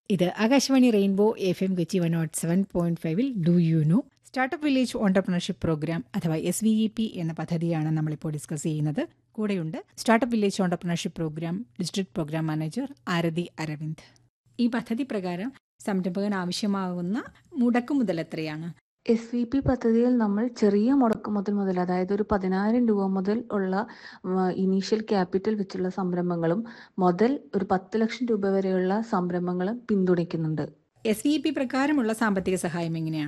ഇത് Akashvani rainbow F M Kochi one nought seven point ഫൈവിൽ do you know startup village entrepreneurship program അഥവാ S V E P എന്ന പദ്ധതിയാണ് നമ്മളിപ്പോൾ ഡിസ്കസ് ചെയ്യുന്നത് കൂടെയുണ്ട് startup village entrepreneurship program district program manager Arathi Aravind ഈ പദ്ധതി പ്രകാരം സംരംഭകൻ ആവശ്യമാകുന്ന മുടക്കുമുതൽ എത്രയാണ് എസ് വി പി പദ്ധതിയിൽ നമ്മൾ ചെറിയ മുടക്ക് മുതൽ മുതൽ അതായത് ഒരു പതിനായിരം രൂപ മുതൽ ഉള്ള ഇനീഷ്യൽ ക്യാപിറ്റൽ വെച്ചുള്ള സംരംഭങ്ങളും മുതൽ ഒരു പത്ത് ലക്ഷം രൂപ വരെയുള്ള സംരംഭങ്ങളും പിന്തുണയ്ക്കുന്നുണ്ട് എസ് വി പി പ്രകാരമുള്ള സാമ്പത്തിക സഹായം എങ്ങനെയാണ്